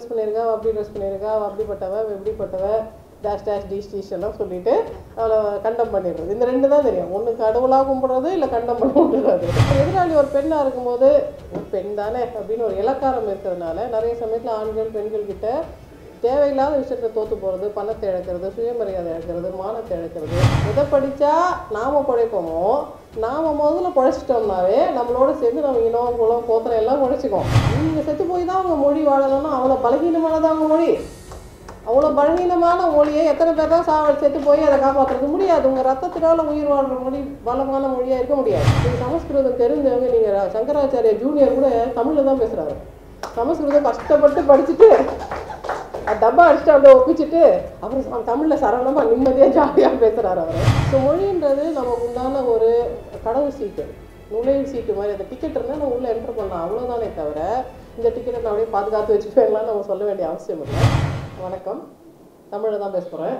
dress பண்ணியிருக்கா அவள் அப்படி ட்ரெஸ் பண்ணியிருக்கா அவள் அப்படிப்பட்டவ இவ இப்படிப்பட்டவ டேஷ் டேஷ் டிஷ் டிஷ் எல்லாம் சொல்லிட்டு அவளை கண்டம் பண்ணிடுறது இந்த ரெண்டு தான் தெரியும் ஒன்று கடவுளாக கும்பிடுறது இல்லை கண்டம் பண்ணி விட்டுறது இப்போ எதிராளி ஒரு பெண்ணாக இருக்கும்போது ஒரு பெண் தானே அப்படின்னு ஒரு இலக்காரம் இருக்கிறதுனால நிறைய சமயத்தில் ஆண்கள் பெண்கள் கிட்ட தேவையில்லாத விஷயத்துல தோத்து போகிறது பணத்தை இழக்கிறது சுயமரியாதை இழக்கிறது மானத்தை இழக்கிறது எதை படித்தா நாம் படைப்போமோ நாம் முதல்ல பழைச்சிட்டோம்னாவே நம்மளோட சேர்ந்து நம்ம இனம் குலம் கோத்திரம் எல்லாம் பழைச்சிக்குவோம் நீங்கள் செத்து போய் தான் அவங்க மொழி வாழணும்னா அவ்வளோ பலகீனமானது அவங்க மொழி அவ்வளோ பலவீனமான மொழியை எத்தனை பேர் தான் சாவல் செத்து போய் அதை காப்பாற்றுறது முடியாது உங்கள் ரத்தத்தினால உயிர் வாழ்கிற மொழி பலமான மொழியாக இருக்க முடியாது நீங்கள் சமஸ்கிருதம் தெரிஞ்சவங்க நீங்கள் சங்கராச்சாரிய ஜூனியர் கூட தமிழில் தான் பேசுகிறாரு சமஸ்கிருதம் கஷ்டப்பட்டு படிச்சுட்டு அது டப்பா அடிச்சுட்டு அப்படியே ஒப்பிச்சுட்டு அப்புறம் தமிழில் சரளமாக நிம்மதியாக ஜாலியாக பேசுகிறாரு அவர் ஸோ மொழின்றது நமக்கு உண்டான ஒரு கடவுள் சீட்டு நுழைவு சீட்டு மாதிரி அந்த டிக்கெட் இருந்தால் நம்ம உள்ளே என்டர் பண்ணலாம் அவ்வளோதானே தவிர இந்த டிக்கெட்டை நான் அப்படியே பாதுகாத்து வச்சுப்பேன்லாம் நம்ம சொல்ல வேண்டிய அவசியம் இல்லை வணக்கம் தமிழில் தான் பேச போகிறேன்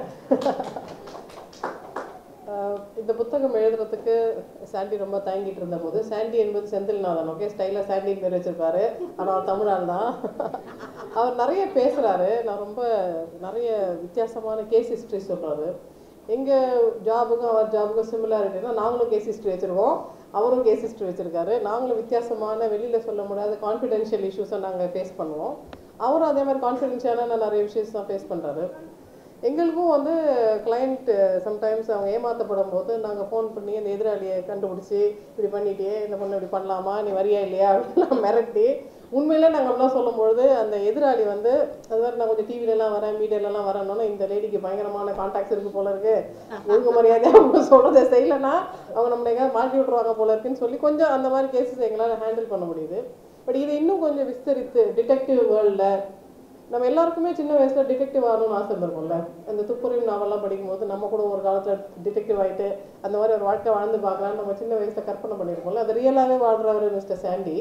இந்த புத்தகம் எழுதுறதுக்கு சாண்டி ரொம்ப தயங்கிட்டு இருந்தபோது சாண்டி என்பது செந்தில்நாதன் ஓகே ஸ்டைலாக சாண்டின்னு பேர் வச்சிருப்பாரு ஆனால் அவர் தமிழால் தான் அவர் நிறைய பேசுகிறாரு நான் ரொம்ப நிறைய வித்தியாசமான கேஸ் ஹிஸ்ட்ரி சொல்கிறாரு எங்கள் ஜாபுக்கும் அவர் ஜாபுக்கும் சிமிலாரிட்டினா நாங்களும் கேஸ் ஹிஸ்ட்ரி வச்சுருக்கோம் அவரும் கேஸ் ஹிஸ்ட்ரி வச்சுருக்காரு நாங்களும் வித்தியாசமான வெளியில் சொல்ல முடியாத கான்ஃபிடென்ஷியல் இஷ்யூஸை நாங்கள் ஃபேஸ் பண்ணுவோம் அவரும் அதே மாதிரி கான்ஃபிடென்ஷியலான நிறைய விஷயஸ் தான் ஃபேஸ் பண்ணுறாரு எங்களுக்கும் வந்து கிளைண்ட் சம்டைம்ஸ் அவங்க ஏமாற்றப்படும் போது நாங்கள் ஃபோன் பண்ணி அந்த எதிராளியை கண்டுபிடிச்சி இப்படி பண்ணிட்டியே இந்த பொண்ணு இப்படி பண்ணலாமா நீ வரியா இல்லையா அப்படின்லாம் மிரட்டி உண்மையிலே நாங்கள் அப்படிலாம் சொல்லும்பொழுது அந்த எதிராளி வந்து அது மாதிரி நான் கொஞ்சம் டிவிலலாம் வரேன் மீடியாலலாம் வரேன்னா இந்த லேடிக்கு பயங்கரமான கான்டாக்ட்ஸ் இருக்குது போல இருக்கு ஒழுங்கு மரியாதையாக அவங்க சொல்கிறத செய்யலைன்னா அவங்க நம்மளை எங்கேயாவது மாட்டி விட்ருவாங்க போல இருக்குன்னு சொல்லி கொஞ்சம் அந்த மாதிரி கேசஸ் எங்களால் ஹேண்டில் பண்ண முடியுது பட் இது இன்னும் கொஞ்சம் விஸ்தரித்து டிடெக்டிவ் வேர்ல்டில் நம்ம எல்லாருக்குமே சின்ன வயசில் டிடெக்டிவ் ஆகணும்னு ஆசை இருந்திருக்கும்ல அந்த துப்புரியும் நாவல்லாம் படிக்கும்போது நம்ம கூட ஒரு காலத்தில் டிடெக்டிவ் ஆகிட்டு அந்த மாதிரி ஒரு வாழ்க்கை வாழ்ந்து பார்க்கலாம் நம்ம சின்ன வயசில் கற்பனை பண்ணியிருக்கோம்ல அது ரியலாகவே வாழ்கிறவர் மிஸ்டர் சாண்டி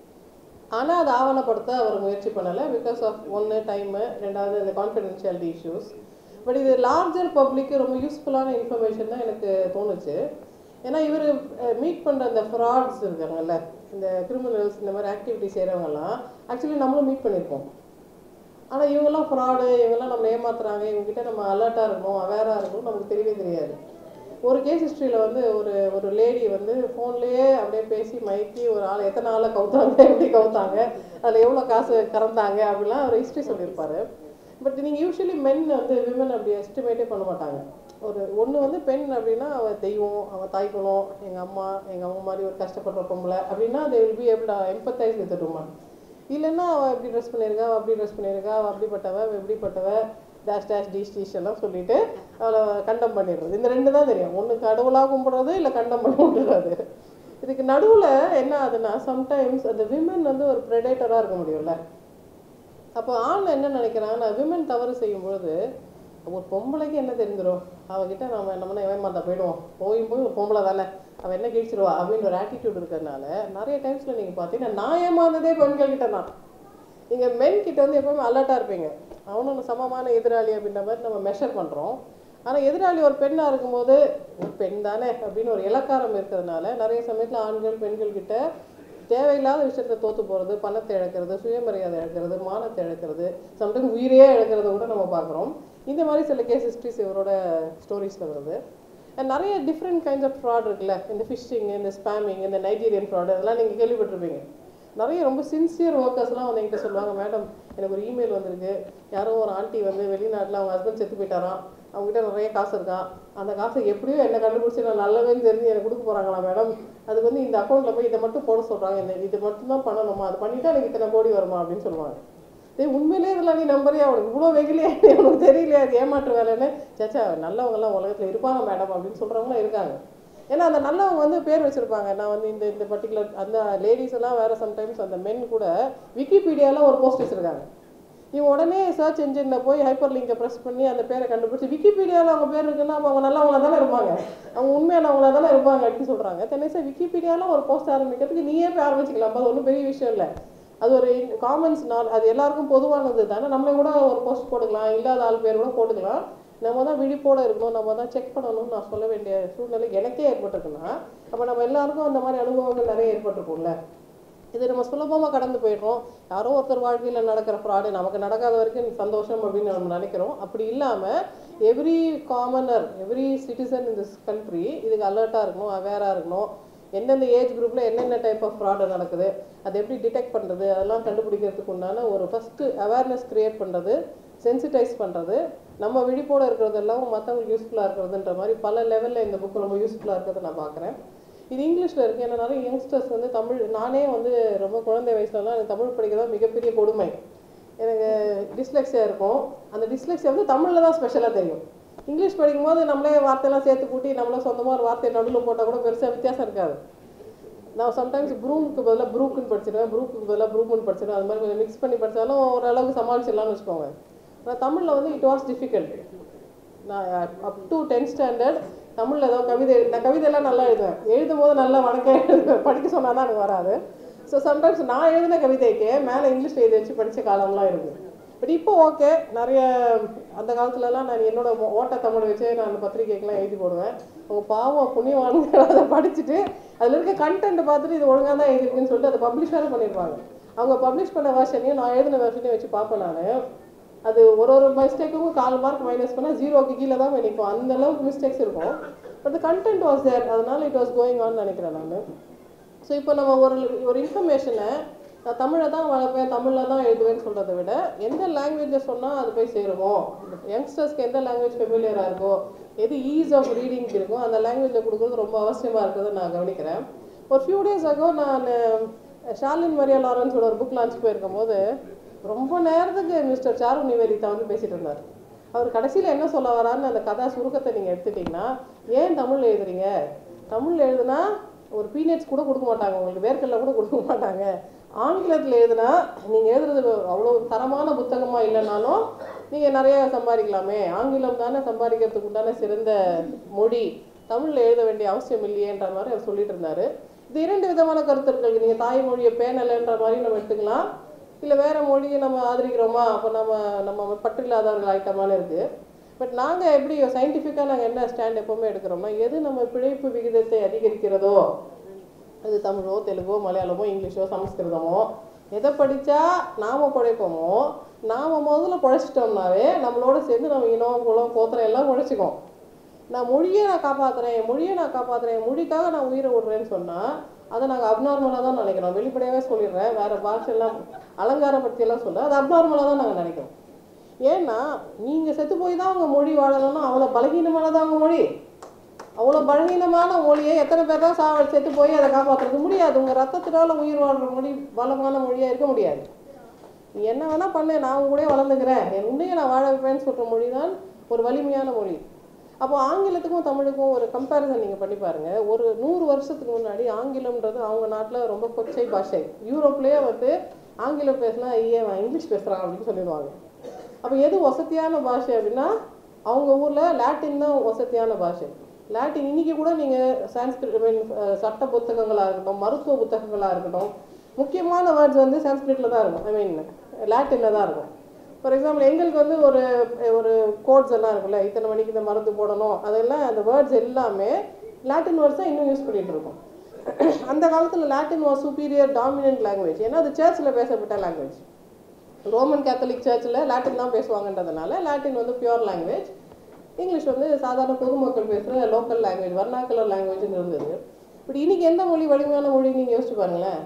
ஆனால் அதை ஆவணப்படுத்த அவர் முயற்சி பண்ணலை பிகாஸ் ஆஃப் ஒன்று டைமு ரெண்டாவது இந்த கான்ஃபிடென்ஷியாலிட்டி இஷ்யூஸ் பட் இது லார்ஜர் பப்ளிக்கு ரொம்ப யூஸ்ஃபுல்லான இன்ஃபர்மேஷன் தான் எனக்கு தோணுச்சு ஏன்னா இவர் மீட் பண்ணுற அந்த ஃப்ராட்ஸ் இருக்காங்கல்ல இந்த கிரிமினல்ஸ் இந்த மாதிரி ஆக்டிவிட்டி செய்கிறவங்கலாம் ஆக்சுவலி நம்மளும் மீட் பண்ணியிருப்போம் ஆனால் இவங்கெல்லாம் ஃப்ராடு இவங்கெல்லாம் நம்மளை ஏமாத்துறாங்க இவங்ககிட்ட நம்ம அலர்ட்டாக இருக்கணும் அவேராக இருக்கணும் நமக்கு தெரியவே தெரியாது ஒரு கேஸ் ஹிஸ்ட்ரியில் வந்து ஒரு ஒரு லேடி வந்து ஃபோன்லேயே அப்படியே பேசி மயக்கி ஒரு ஆள் எத்தனை ஆளை கவுத்தாங்க எப்படி கவுத்தாங்க அதில் எவ்வளோ காசு கறந்தாங்க அப்படிலாம் ஒரு ஹிஸ்ட்ரி சொல்லியிருப்பாரு பட் நீங்கள் யூஸ்வலி மென் வந்து விமன் அப்படி எஸ்டிமேட்டே பண்ண மாட்டாங்க ஒரு ஒன்று வந்து பெண் அப்படின்னா அவள் தெய்வம் அவள் தாய்க்குணம் எங்கள் அம்மா எங்கள் அம்மா மாதிரி ஒரு கஷ்டப்படுற பொம்பளை அப்படின்னா they will be able empathise with woman இல்லைன்னா அவள் இப்படி ட்ரெஸ் பண்ணியிருக்கா அவள் அப்படி ட்ரெஸ் பண்ணியிருக்கா அவள் அப்படிப்பட்டவ இவ இப்படிப்பட்டவ டேஷ் டேஷ் டிஷ் டிஷ் எல்லாம் சொல்லிட்டு அவளை கண்டம் பண்ணிடுறது இந்த ரெண்டு தான் தெரியும் ஒன்று கடவுளாக கும்பிடுறது இல்லை கண்டம் பண்ணி விட்டுறது இதுக்கு நடுவில் என்ன ஆகுதுன்னா சம்டைம்ஸ் அந்த விமன் வந்து ஒரு ப்ரெடேட்டராக இருக்க முடியும்ல அப்போ ஆண் என்ன நினைக்கிறாங்கன்னா விமன் தவறு செய்யும் பொழுது ஒரு பொம்பளைக்கு என்ன தெரிஞ்சிடும் அவகிட்ட நம்ம நம்ம ஏமாந்தா போயிடுவோம் போயும் போய் ஒரு பொம்பளை தானே அவள் என்ன கிழிச்சிருவா அப்படின்னு ஒரு ஆட்டிடியூட் இருக்கிறதுனால நிறைய டைம்ஸில் நீங்கள் பார்த்தீங்கன்னா நான் ஏமாந்ததே பெண்கள் கிட்ட தான் நீங்கள் மென் கிட்ட வந்து எப்பவுமே அலர்ட்டாக இருப்பீங்க அவனும் சமமான எதிராளி அப்படின்ற மாதிரி நம்ம மெஷர் பண்ணுறோம் ஆனால் எதிராளி ஒரு பெண்ணாக இருக்கும்போது ஒரு பெண் தானே அப்படின்னு ஒரு இலக்காரம் இருக்கிறதுனால நிறைய சமயத்தில் ஆண்கள் பெண்கள் கிட்ட தேவையில்லாத விஷயத்துல தோத்து போகிறது பணத்தை இழக்கிறது சுயமரியாதை இழக்கிறது மானத்தை இழக்கிறது சம்டைம் உயிரையே இழக்கிறத கூட நம்ம பார்க்குறோம் இந்த மாதிரி சில கேஸ் ஹிஸ்ட்ரிஸ் இவரோட ஸ்டோரிஸில் வருது And நிறைய டிஃப்ரெண்ட் கைண்ட்ஸ் ஆஃப் ஃப்ராட் இருக்குல்ல இந்த ஃபிஷிங் இந்த ஸ்பேமிங் இந்த நைஜீரியன் ஃப்ராட் அதெல்லாம் நீங்கள் கேள்விப்பட்டிருப்பீங்க நிறைய ரொம்ப சின்சியர் ஒர்க்கர்ஸ்லாம் வந்து என்கிட்ட சொல்லுவாங்க மேடம் எனக்கு ஒரு இமெயில் வந்திருக்கு யாரோ ஒரு ஆண்டி வந்து வெளிநாட்டில் அவங்க ஹஸ்பண்ட் செத்து போயிட்டாராம் அவங்ககிட்ட நிறைய காசு இருக்கான் அந்த காசை எப்படியோ என்ன கண்டுபிடிச்சி நான் நல்லவேன்னு தெரிஞ்சு எனக்கு கொடுக்க போகிறாங்களா மேடம் அதுக்கு வந்து இந்த அக்கௌண்ட்டில் போய் இதை மட்டும் போட சொல்கிறாங்க இந்த இது மட்டும் தான் பண்ணணுமா அது பண்ணிட்டா எனக்கு இத்தனை கோடி வருமா அப்படின்னு சொல்லுவாங்க டேய் உண்மையிலே இதெல்லாம் நீ நம்புறியா அவனுக்கு இவ்வளோ வெகிலே உனக்கு தெரியலையா அது ஏமாற்று வேலைன்னு சேச்சா நல்லவங்கலாம் உலகத்தில் இருப்பாங்க மேடம் அப்படின்னு சொல்கிறவங்களும் இருக்காங்க ஏன்னா அந்த நல்லவங்க வந்து பேர் வச்சுருப்பாங்க நான் வந்து இந்த இந்த பர்டிகுலர் அந்த லேடிஸ் எல்லாம் வேறு சம்டைம்ஸ் அந்த மென் கூட விக்கிபீடியாவில் ஒரு போஸ்ட் வச்சுருக்காங்க இவன் உடனே சர்ச் என்ஜினில் போய் ஹைப்பர் லிங்கை ப்ரெஸ் பண்ணி அந்த பேரை கண்டுபிடிச்சி விக்கிபீடியாவில் அவங்க பேர் இருக்குன்னா அப்ப அவங்க நல்லவங்களா தானே இருப்பாங்க அவங்க உண்மையானவங்களா தானே இருப்பாங்க அப்படின்னு சொல்கிறாங்க தென்னைசா விக்கிபீடியாவில் ஒரு போஸ்ட் ஆரம்பிக்கிறதுக்கு நீயே போய் ஆரம்பிச்சிக்கலாம் அது ஒன்றும் பெரிய விஷயம் இல்லை அது ஒரு காமன்ஸ் நாள் அது எல்லாருக்கும் பொதுவானது தானே நம்மளே கூட ஒரு போஸ்ட் போட்டுக்கலாம் இல்லாத ஆள் பேர் கூட போட்டுக்கலாம் நம்ம தான் விழிப்போட இருக்கணும் நம்ம தான் செக் பண்ணணும்னு நான் சொல்ல வேண்டிய சூழ்நிலை எனக்கே ஏற்பட்டிருக்குன்னா அப்போ நம்ம எல்லாருக்கும் அந்த மாதிரி அனுபவங்கள் நிறைய ஏற்பட்டிருக்கும்ல இது நம்ம சுலபமாக கடந்து போயிடுறோம் யாரோ ஒருத்தர் வாழ்க்கையில் நடக்கிற ஃப்ராடு நமக்கு நடக்காத வரைக்கும் சந்தோஷம் அப்படின்னு நம்ம நினைக்கிறோம் அப்படி இல்லாமல் every commoner every citizen in this country இதுக்கு அலர்ட்டாக இருக்கணும் அவேராக இருக்கணும் எந்தெந்த ஏஜ் குரூப்பில் என்னென்ன டைப் ஆஃப் ஃப்ராடு நடக்குது அதை எப்படி டிடெக்ட் பண்ணுறது அதெல்லாம் கண்டுபிடிக்கிறதுக்கு உண்டான ஒரு ஃபஸ்ட்டு அவேர்னஸ் க்ரியேட் பண்ணுறது சென்சிட்டைஸ் பண்ணுறது நம்ம விழிப்போட இருக்கிறது எல்லாம் மற்றவங்களுக்கு யூஸ்ஃபுல்லாக இருக்கிறதுன்ற மாதிரி பல லெவலில் இந்த புக்கு ரொம்ப யூஸ்ஃபுல்லாக இருக்கிறத நான் பார்க்குறேன் இது இங்கிலீஷில் இருக்குது ஏன்னா நிறைய யங்ஸ்டர்ஸ் வந்து தமிழ் நானே வந்து ரொம்ப குழந்தை வயசுலலாம் எனக்கு தமிழ் படிக்கிறது மிகப்பெரிய கொடுமை எனக்கு டிஸ்லெக்ஸியா இருக்கும் அந்த டிஸ்லெக்ஸியா வந்து தமிழில் தான் ஸ்பெஷலாக தெரியும் இங்கிலீஷ் படிக்கும்போது நம்மளே வார்த்தையெல்லாம் சேர்த்து கூட்டி நம்மளே சொந்தமாக ஒரு வார்த்தையை நடுவில் போட்டால் கூட பெருசாக வித்தியாசம் இருக்காது நான் சம்டைம்ஸ் ப்ரூமுக்கு பதிலாக ப்ரூக்குன்னு படிச்சிருவேன் ப்ரூக்குக்கு பதிலாக ப்ரூக்குன்னு படிச்சிருவேன் அது மாதிரி கொஞ்சம் மிக்ஸ் பண்ணி படித்தாலும் ஓரளவுக்கு சமாளிச்சிடலாம்னு வச்சுக்கோங்க ஆனால் தமிழில் வந்து இட் வாஸ் டிஃபிகல்ட் நான் அப் டு டென்த் ஸ்டாண்டர்ட் தமிழில் ஏதோ கவிதை எழு- நான் கவிதையெல்லாம் நல்லா எழுதுவேன் எழுதும் போது நல்லா வணக்கம் எழுதுவேன் படிக்க சொன்னால் தான் எனக்கு வராது ஸோ சம்டைம்ஸ் நான் எழுதின கவிதைக்கு மேலே இங்கிலீஷ் எழுதி வச்சு படித்த காலம்லாம் இருக்குது பட் இப்போ ஓகே நிறைய அந்த காலத்துலலாம் நான் என்னோட ஓ- ஓட்ட தமிழ் வச்சு நான் பத்திரிக்கைக்கெல்லாம் எழுதி போடுவேன் அவங்க பாவம் புண்ணியவானுங்க அதை படிச்சுட்டு அதில் இருக்க கண்டென்ட் பார்த்துட்டு இது ஒழுங்காக தான் எழுதிருக்குன்னு சொல்லிட்டு அதை பப்ளிஷ் வேறு பண்ணியிருப்பாங்க அவங்க பப்ளிஷ் பண்ண வெர்ஷனையும் நான் எழுதின வெர்ஷனையும் வச்சு பார்ப்பேன் நான் அது ஒரு ஒரு மிஸ்டேக்கும் கால் மார்க் மைனஸ் பண்ணால் ஜீரோக்கு கீழே தான் போய் நிற்கும் அந்த அளவுக்கு மிஸ்டேக்ஸ் இருக்கும் பட் கண்டென்ட் வாஸ் தேர் அதனால இட் வாஸ் கோயிங் ஆன் நினைக்கிறேன் நான் ஸோ இப்போ நம்ம ஒரு ஒரு இன்ஃபர்மேஷனை நான் தமிழை தான் வளர்ப்பேன் தமிழில் தான் எழுதுவேன்னு சொல்கிறத விட எந்த லாங்குவேஜை சொன்னால் அது போய் சேருமோ யங்ஸ்டர்ஸ்க்கு எந்த லாங்குவேஜ் ஃபெமிலியராக இருக்கோ எது ஈஸ் ஆஃப் ரீடிங் இருக்கோ அந்த லாங்குவேஜில் கொடுக்குறது ரொம்ப அவசியமாக இருக்கிறத நான் கவனிக்கிறேன் ஒரு ஃபியூ டேஸ் ஆகோ நான் ஷாலின் மரியா லாரன்ஸோட ஒரு புக் லான்ச் போயிருக்கும் போது ரொம்ப நேரத்துக்கு மிஸ்டர் சாரு நிவேதிதா வந்து பேசிட்டு இருந்தார் அவர் கடைசியில் என்ன சொல்ல வரான்னு அந்த கதை சுருக்கத்தை நீங்கள் எடுத்துட்டிங்கன்னா ஏன் தமிழ் எழுதுறீங்க தமிழ் எழுதுனா ஒரு பீனியட்ஸ் கூட கொடுக்க மாட்டாங்க உங்களுக்கு வேர்க்கல்ல கூட கொடுக்க மாட்டாங்க ஆங்கிலத்தில் எழுதுனா நீங்கள் எழுதுறது அவ்வளோ தரமான புத்தகமாக இல்லைனாலும் நீங்கள் நிறைய சம்பாதிக்கலாமே ஆங்கிலம் தானே சம்பாதிக்கிறதுக்கு உண்டான சிறந்த மொழி தமிழில் எழுத வேண்டிய அவசியம் இல்லையேன்ற மாதிரி அவர் சொல்லிட்டு இருந்தாரு இது இரண்டு விதமான கருத்துக்கள் நீங்கள் தாய்மொழியை பேணலைன்ற மாதிரி நம்ம எடுத்துக்கலாம் இல்லை வேற மொழியை நம்ம ஆதரிக்கிறோமா அப்போ நம்ம நம்ம பற்றில்லாதவர்கள் ஆயிட்டோமான்னு இருக்கு பட் நாங்கள் எப்படி சயின்டிஃபிக்காக நாங்கள் என்ன ஸ்டாண்ட் எப்போவுமே எடுக்கிறோம்னா எது நம்ம பிழைப்பு விகிதத்தை அதிகரிக்கிறதோ அது தமிழோ தெலுங்கோ மலையாளமோ இங்கிலீஷோ சமஸ்கிருதமோ எதை படித்தா நாம பிழைப்போமோ நாம முதல்ல பிழைச்சிட்டோம்னாவே நம்மளோட சேர்ந்து நம்ம இனம் குலம் கோத்திரம் எல்லாம் பிழைச்சிக்கும் நான் மொழியை நான் காப்பாற்றுறேன் மொழியை நான் காப்பாற்றுறேன் மொழிக்காக நான் உயிரை விடுறேன்னு சொன்னால் அதை நாங்கள் அப்நார்மலாக தான் நினைக்கிறோம் வெளிப்படையாகவே சொல்லிடுறேன் வேறு பாஷையெல்லாம் அலங்காரப்படுத்தியெல்லாம் சொல்ல அது அப்நார்மலாக தான் நாங்கள் நினைக்கிறோம் ஏன்னா நீங்கள் செத்து போய் தான் உங்கள் மொழி வாழணும்னா அவ்வளோ பலகீனமானதா உங்கள் மொழி அவ்வளோ பலகீனமான மொழியை எத்தனை பேர் தான் சாவ செத்து போய் அதை காப்பாற்றுறது முடியாது உங்கள் ரத்தத்தினால உயிர் வாழ்கிற மொழி பலமான மொழியாக இருக்க முடியாது நீ என்ன வேணால் பண்ணு நான் உங்க கூடயே வளர்ந்துக்கிறேன் என் உன்னையே நான் வாழ வைப்பேன்னு சொல்கிற மொழி தான் ஒரு வலிமையான மொழி அப்போ ஆங்கிலத்துக்கும் தமிழுக்கும் ஒரு கம்பேரிசன் நீங்கள் பண்ணி பாருங்க ஒரு நூறு வருஷத்துக்கு முன்னாடி ஆங்கிலம்ன்றது அவங்க நாட்டில் ரொம்ப கொச்சை பாஷை யூரோப்லேயே வந்து ஆங்கிலம் பேசினா ஐயே அவன் இங்கிலீஷ் பேசுகிறான் அப்படின்னு சொல்லிடுவாங்க அப்போ எது வசதியான பாஷை அப்படின்னா அவங்க ஊரில் லாட்டின் தான் வசதியான பாஷை லாட்டின் இன்னைக்கு கூட நீங்கள் சான்ஸ்கிரிட் ஐ மீன் சட்ட புத்தகங்களாக இருக்கட்டும் மருத்துவ புத்தகங்களாக இருக்கட்டும் முக்கியமான வேர்ட்ஸ் வந்து சான்ஸ்கிரிட்டில் தான் இருக்கும் ஐ மீன் லாட்டினில் தான் இருக்கும் ஃபார் எக்ஸாம்பிள் எங்களுக்கு வந்து ஒரு ஒரு கோட்ஸ் எல்லாம் இருக்குல்ல இத்தனை மணிக்கு இந்த மருந்து போடணும் அதெல்லாம் அந்த வேர்ட்ஸ் எல்லாமே லாட்டின் வேர்ட்ஸ் தான் இன்னும் யூஸ் பண்ணிட்டு இருக்கோம் அந்த காலத்தில் Latin was superior dominant language ஏன்னா அது சர்ச்சில் பேசப்பட்ட லாங்குவேஜ் ரோமன் கேத்தலிக் சர்ச்சில் லாட்டின் தான் பேசுவாங்கன்றதுனால லாட்டின் வந்து பியூர் லாங்குவேஜ் இங்கிலீஷ் வந்து சாதாரண பொதுமக்கள் பேசுகிற லோக்கல் லாங்குவேஜ் வர்ணாக்கலர் லாங்குவேஜ்னு இருந்தது இப்படி இன்னைக்கு எந்த மொழி வலிமையான மொழி நீங்கள் யோசிச்சு பாருங்களேன்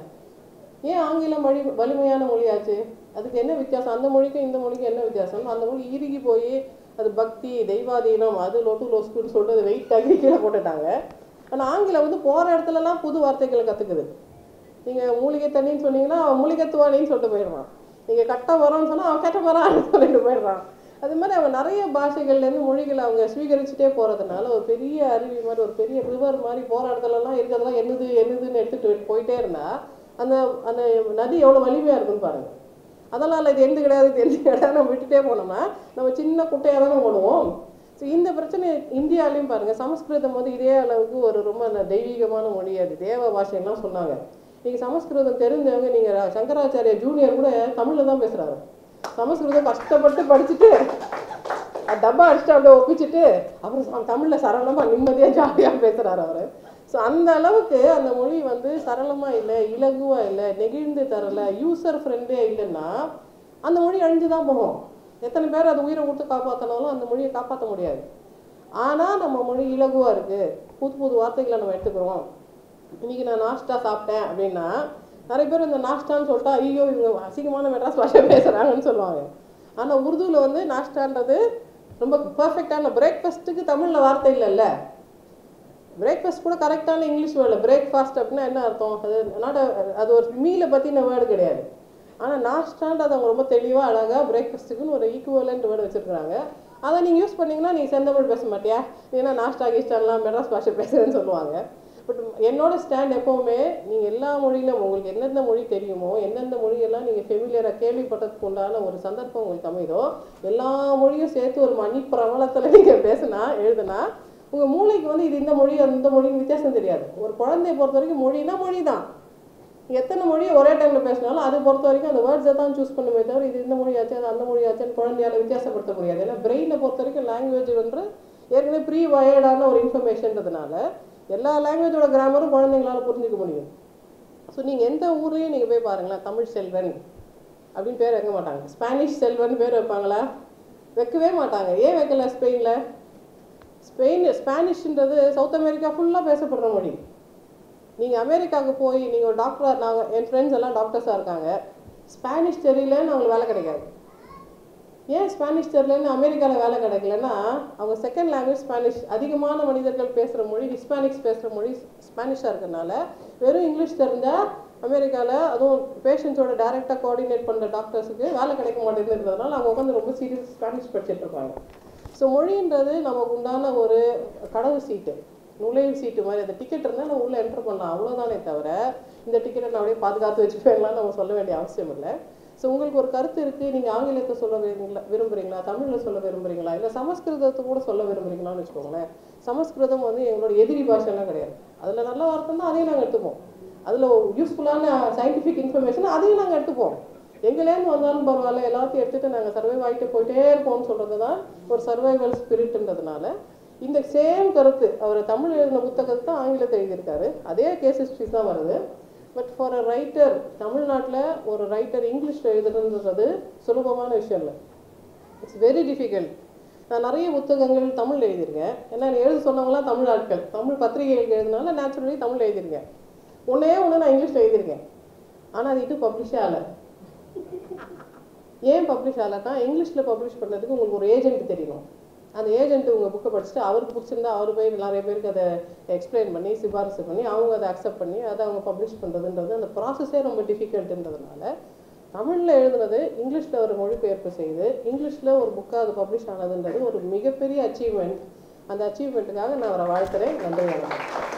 ஏன் ஆங்கிலம் வழி வலிமையான மொழியாச்சு அதுக்கு என்ன வித்தியாசம் அந்த மொழிக்கும் இந்த மொழிக்கும் என்ன வித்தியாசம் அந்த மொழி இறுகி போய் அது பக்தி தெய்வாதீனம் அது லொட்டு லொஸ்குன்னு சொல்லிட்டு அதை வெயிட் ஆகி கீழே போட்டுட்டாங்க ஆனால் ஆங்கிலம் வந்து போகிற இடத்துலலாம் புது வார்த்தைகளை கற்றுக்குது நீங்கள் மூலிகை தண்ணின்னு சொன்னீங்கன்னா அவன் மூலிகைத்துவானின்னு சொல்லிட்டு போயிடுறான் நீங்கள் கட்ட மரம்னு சொன்னால் அவன் கெட்ட மரம்னு சொல்லிட்டு போயிடுறான் அது மாதிரி அவன் நிறைய பாஷைகள்லேருந்து மொழிகளை அவங்க ஸ்வீகரிச்சுட்டே போகிறதுனால ஒரு பெரிய அருவி மாதிரி ஒரு பெரிய ரிவர் மாதிரி போகிற இடத்துலலாம் இருக்கிறதெல்லாம் என்னது என்னதுன்னு எடுத்துகிட்டு போயிட்டே இருந்தால் அந்த அந்த நதி எவ்வளோ வலிமையாக இருக்குன்னு பாருங்கள் அதனால் இது எந்த கிடையாது இது எந்த கிடையாது நம்ம விட்டுட்டே போனோம்னா நம்ம சின்ன குட்டையாக தானே போடுவோம் ஸோ இந்த பிரச்சனை இந்தியாலையும் பாருங்கள் சமஸ்கிருதம் வந்து இதே அளவுக்கு ஒரு ரொம்ப ந- தெய்வீகமான மொழி அது தேவ பாஷைலாம் சொன்னாங்க நீங்கள் சமஸ்கிருதம் தெரிஞ்சவங்க நீங்கள் சங்கராச்சாரிய ஜூனியர் கூட தமிழில் தான் பேசுகிறாரு சமஸ்கிருதம் கஷ்டப்பட்டு படிச்சுட்டு அது டப்பா அடிச்சுட்டு அப்படியே ஒப்பிச்சுட்டு அப்புறம் ச- தமிழ்ல சரளமாக நிம்மதியாக ஜாலியாக பேசுகிறாரு அவர் ஸோ அந்த அளவுக்கு அந்த மொழி வந்து சரளமாக இல்லை இலகுவாக இல்லை நெகிழ்ந்து தரல யூசர் ஃப்ரெண்டே இல்லைன்னா அந்த மொழி அழிஞ்சு தான் போகும் எத்தனை பேர் அது உயிரை கொடுத்து காப்பாற்றினாலும் அந்த மொழியை காப்பாற்ற முடியாது ஆனால் நம்ம மொழி இலகுவாக இருக்குது புது புது வார்த்தைகளை நம்ம எடுத்துக்கிறோம் இன்னைக்கு நான் நாஷ்டா சாப்பிட்டேன் அப்படின்னா நிறைய பேர் இந்த நாஷ்டான்னு சொல்லிட்டா ஐயோ இவங்க அசிங்கமான மெட்ராஸ் பாஷை பேசுகிறாங்கன்னு சொல்லுவாங்க ஆனால் உருதுவில் வந்து நாஷ்டான்றது ரொம்ப பர்ஃபெக்டான பிரேக்ஃபாஸ்ட்டுக்கு தமிழில் வார்த்தை இல்லைல்ல பிரேக்ஃபாஸ்ட் கூட கரெக்டான இங்கிலீஷ் வேர்டு பிரேக்ஃபாஸ்ட் அப்படின்னா என்ன அர்த்தம் அது நாட் அது ஒரு மீலை பற்றின வேர்டு கிடையாது ஆனால் நாஷ்டான்றது அவங்க ரொம்ப தெளிவாக அழகாக பிரேக்ஃபாஸ்ட்டுக்குன்னு ஒரு ஈக்குவலண்ட் வேர்டு வச்சுருக்காங்க அதை நீங்கள் யூஸ் பண்ணீங்கன்னா நீ செந்தமிழ் பேச மாட்டியா நீ என்ன நாஷ்டா கீஷ்டான்லாம் மெட்ராஸ் பாஷை பேசுகிறேன்னு சொல்லுவாங்க பட் என்னோட ஸ்டாண்ட் எப்போவுமே நீங்கள் எல்லா மொழியிலும் உங்களுக்கு எந்தெந்த மொழி தெரியுமோ எந்தெந்த மொழியெல்லாம் நீங்கள் ஃபெமிலியராக கேள்விப்பட்டதுக்கு உண்டான ஒரு சந்தர்ப்பம் உங்களுக்கு அமைதோ எல்லா மொழியும் சேர்த்து ஒரு மணி பிரபலத்தில் நீங்கள் பேசுனா எழுதுனா உங்கள் மூளைக்கு வந்து இது இந்த மொழி அந்த மொழின்னு வித்தியாசம் தெரியாது ஒரு குழந்தைய பொறுத்த வரைக்கும் மொழினா மொழி தான் எத்தனை மொழியை ஒரே டைமில் பேசினாலும் அதை பொறுத்த வரைக்கும் அந்த வேர்ட்ஸை தான் சூஸ் பண்ணுமே தவிர இது இந்த மொழியாச்சு அது அந்த மொழியாச்சுன்னு குழந்தையால வித்தியாசப்படுத்த முடியாது ஏன்னா பிரெயினை பொறுத்த வரைக்கும் லாங்குவேஜ் வந்து ஏற்கனவே ப்ரீ வயர்டான ஒரு இன்ஃபர்மேஷன்றதுனால எல்லா லாங்குவேஜோட கிராமரும் குழந்தைங்களால புரிஞ்சுக்க முடியும் ஸோ நீங்கள் எந்த ஊர்லேயும் நீங்கள் போய் பாருங்களேன் தமிழ் செல்வன் அப்படின்னு பேர் வைக்க மாட்டாங்க ஸ்பானிஷ் செல்வன் பேர் வைப்பாங்களா வைக்கவே மாட்டாங்க ஏன் வைக்கல ஸ்பெயினில் ஸ்பெயின் ஸ்பானிஷ்ன்றது சவுத் அமெரிக்கா ஃபுல்லாக பேசப்படுற மொழி நீங்கள் அமெரிக்காவுக்கு போய் நீங்கள் ஒரு டாக்டராக நாங்கள் என் ஃப்ரெண்ட்ஸ் எல்லாம் டாக்டர்ஸாக இருக்காங்க ஸ்பானிஷ் தெரியலன்னு அவங்களுக்கு வேலை கிடைக்காது ஏன் ஸ்பானிஷ் தெரியலன்னு அமெரிக்காவில் வேலை கிடைக்கலன்னா அவங்க செகண்ட் லாங்குவேஜ் ஸ்பானிஷ் அதிகமான மனிதர்கள் பேசுகிற மொழி ஹிஸ்பானிக்ஸ் பேசுகிற மொழி ஸ்பானிஷாக இருக்கிறனால வெறும் இங்கிலீஷ் தெரிஞ்சால் அமெரிக்காவில் அதுவும் பேஷண்ட்ஸோட டைரெக்டாக கோஆர்டினேட் பண்ணுற டாக்டர்ஸுக்கு வேலை கிடைக்க மாட்டேங்குதுன்றதுனால அவங்க உட்காந்து ரொம்ப சீரியஸ் ஸ்பானிஷ் படிச்சுட்டு இருப்பாங்க ஸோ மொழின்றது நமக்கு உண்டான ஒரு கடவு சீட்டு நுழைவு சீட்டு மாதிரி அந்த டிக்கெட் இருந்தால் நம்ம உள்ளே என்டர் பண்ணலாம் அவ்வளோதானே தவிர இந்த டிக்கெட்டை நான் அப்படியே பாதுகாத்து வச்சுப்பேன்லாம் நம்ம சொல்ல வேண்டிய அவசியம் இல்லை ஸோ உங்களுக்கு ஒரு கருத்து இருக்குது நீங்கள் ஆங்கிலத்தை சொல்ல விரும்புங்களா விரும்புகிறீங்களா தமிழில் சொல்ல விரும்புகிறீங்களா இல்லை சமஸ்கிருதத்தை கூட சொல்ல விரும்புகிறீங்களான்னு வச்சுக்கோங்களேன் சமஸ்கிருதம் வந்து எங்களோட எதிரி பாஷைலாம் கிடையாது அதில் நல்ல வார்த்தை தான் அதையும் நாங்கள் எடுத்துப்போம் அதில் யூஸ்ஃபுல்லான சயின்டிஃபிக் இன்ஃபர்மேஷன் அதையும் நாங்கள் எடுத்துப்போம் எங்கேலேருந்து வந்தாலும் பரவாயில்ல எல்லாத்தையும் எடுத்துகிட்டு நாங்கள் சர்வைவ் ஆகிட்டு போயிட்டே இருப்போம்னு சொல்கிறது தான் ஒரு சர்வைவல் ஸ்பிரிட்ன்றதுனால இந்த சேம் கருத்து அவர் தமிழ் எழுதின புத்தகத்தை தான் ஆங்கிலத்தை எழுதியிருக்காரு அதே கேஸ் ஹிஸ்ட்ரிஸ் தான் வருது பட் ஃபார் அ ரைட்டர் தமிழ்நாட்டில் ஒரு ரைட்டர் இங்கிலீஷில் எழுதுறதுன்றது சுலபமான விஷயம் இல்லை இட்ஸ் வெரி டிஃபிகல்ட் நான் நிறைய புத்தகங்கள் தமிழ் எழுதியிருக்கேன் ஏன்னா என்னை எழுத சொன்னவங்களாம் தமிழ் ஆட்கள் தமிழ் பத்திரிகைகளுக்கு எழுதினால நேச்சுரலி தமிழ் எழுதியிருக்கேன் ஒன்றே ஒன்று நான் இங்கிலீஷில் எழுதியிருக்கேன் ஆனால் அது இன்னும் பப்ளிஷே ஆகலை ஏன் பப்ளிஷ் ஆகலைன்னா இங்கிலீஷில் பப்ளிஷ் பண்ணுறதுக்கு உங்களுக்கு ஒரு ஏஜென்ட் தெரியணும் அந்த ஏஜென்ட் உங்கள் புக்கை படிச்சுட்டு அவருக்கு பிடிச்சிருந்தா அவர் போய் நிறைய பேருக்கு அதை எக்ஸ்பிளைன் பண்ணி சிபாரிசு பண்ணி அவங்க அதை அக்செப்ட் பண்ணி அதை அவங்க பப்ளிஷ் பண்ணுறதுன்றது அந்த ப்ராசஸே ரொம்ப டிஃபிகல்ட்டுன்றதுனால தமிழில் எழுதுனது இங்கிலீஷில் ஒரு மொழிபெயர்ப்பு செய்து இங்கிலீஷில் ஒரு புக்காக அது பப்ளிஷ் ஆனதுன்றது ஒரு மிகப்பெரிய அச்சீவ்மெண்ட் அந்த அச்சீவ்மெண்ட்டுக்காக நான் அவரை வாழ்த்துறேன் நன்றி வணக்கம்